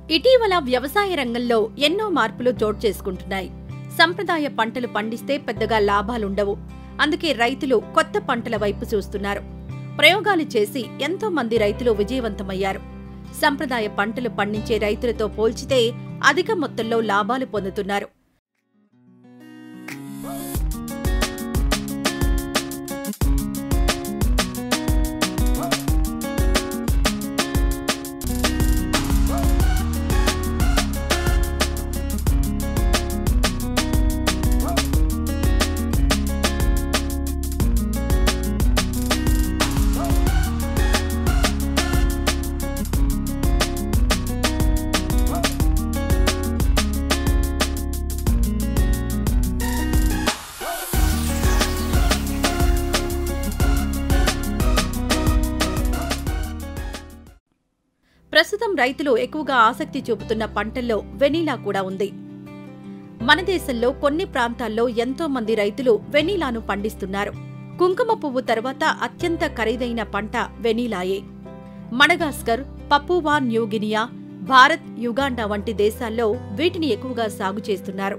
ఇటీవల వ్యవసాయ రంగంలో ఎన్నో మార్పులు చోటు చేసుకుంటున్నాయి సంప్రదాయ పంటలు పండిస్తే పెద్దగా లాభాలుండవు అందుకే రైతులు కొత్త పంటల వైపు చూస్తున్నారు ప్రయోగాలు చేసి ఎంతో మంది రైతులు విజయవంతమయ్యారు సంప్రదాయ పంటలు పండించే రైతులతో పోల్చితే అధిక మొత్తంలో లాభాలు పొందుతున్నారు ప్రస్తుతం రైతులు ఎక్కువగా ఆసక్తి చూపుతున్న పంటల్లో వెనీలా కూడా ఉంది మన దేశంలో కొన్ని ప్రాంతాల్లో ఎంతో మంది రైతులు వెనీలాను పండిస్తున్నారు కుంకుమ పువ్వు తర్వాత అత్యంత ఖరీదైన పంట వెనీలాయే Madagascar Papua New Guinea Bharat Uganda వంటి దేశాల్లో వీటిని ఎక్కువగా సాగు చేస్తున్నారు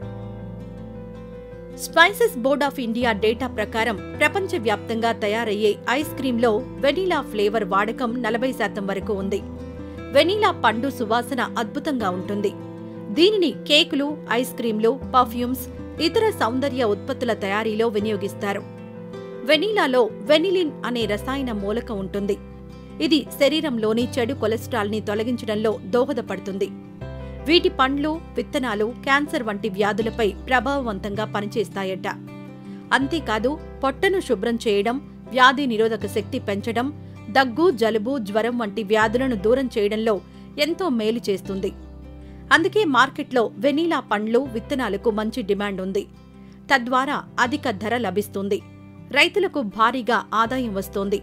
spices board of India data ప్రకారం ప్రపంచవ్యాప్తంగా తయారయ్యే ఐస్ క్రీంలో వెనీలా ఫ్లేవర్ వాడకం నలభై శాతం వరకు ఉంది వెనీలా పండు సువాసన అద్భుతంగా ఉంటుంది దీనిని కేకులు ఐస్ క్రీంలు పర్ఫ్యూమ్స్ ఇతర సౌందర్య ఉత్పత్తుల తయారీలో వినియోగిస్తారు వెనీలాలో వెనిలిన్ అనే రసాయన మూలక ఉంటుంది ఇది శరీరంలోని చెడు కొలెస్ట్రాల్ని తొలగించడంలో దోహదపడుతుంది వీటి పండ్లు విత్తనాలు క్యాన్సర్ వంటి వ్యాధులపై ప్రభావవంతంగా పనిచేస్తాయట అంతేకాదు పొట్టను శుభ్రం చేయడం వ్యాధి నిరోధక శక్తి పెంచడం దగ్గు జలుబు జ్వరం వంటి వ్యాధులను దూరం చేయడంలో ఎంతో మేలు చేస్తుంది అందుకే మార్కెట్లో వెనీలా పండ్లు విత్తనాలకు మంచి డిమాండ్ ఉంది తద్వారా అధిక ధర లభిస్తుంది రైతులకు భారీగా ఆదాయం వస్తోంది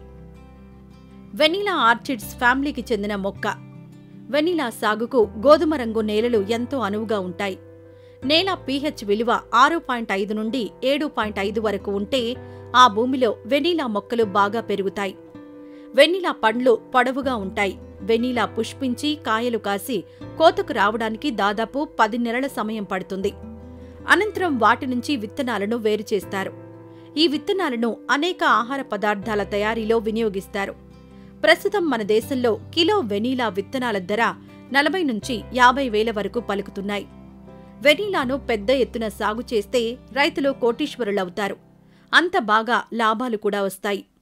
వెనీలా ఆర్చిడ్స్ ఫ్యామిలీకి చెందిన మొక్క వెనీలా సాగుకు గోధుమ రంగు నేలలు ఎంతో అనువుగా ఉంటాయి నేల పీహెచ్ విలువ ఆరు పాయింట్ ఐదు నుండి ఏడు పాయింట్ ఐదు వరకు ఉంటే ఆ భూమిలో వెనీలా మొక్కలు బాగా పెరుగుతాయి వెన్నీలా పండ్లు పొడవుగా ఉంటాయి వెన్నీలా పుష్పించి కాయలు కాసి కోతకు రావడానికి దాదాపు పది నెలల సమయం పడుతుంది అనంతరం వాటి నుంచి విత్తనాలను వేరు చేస్తారు ఈ విత్తనాలను అనేక ఆహార పదార్థాల తయారీలో వినియోగిస్తారు ప్రస్తుతం మన దేశంలో కిలో వెనీలా విత్తనాల ధర నలభై నుంచి యాభై వేల వరకు పలుకుతున్నాయి వెనీలాను పెద్ద ఎత్తున సాగు చేస్తే రైతులు కోటీశ్వరులవుతారు అంత బాగా లాభాలు కూడా వస్తాయి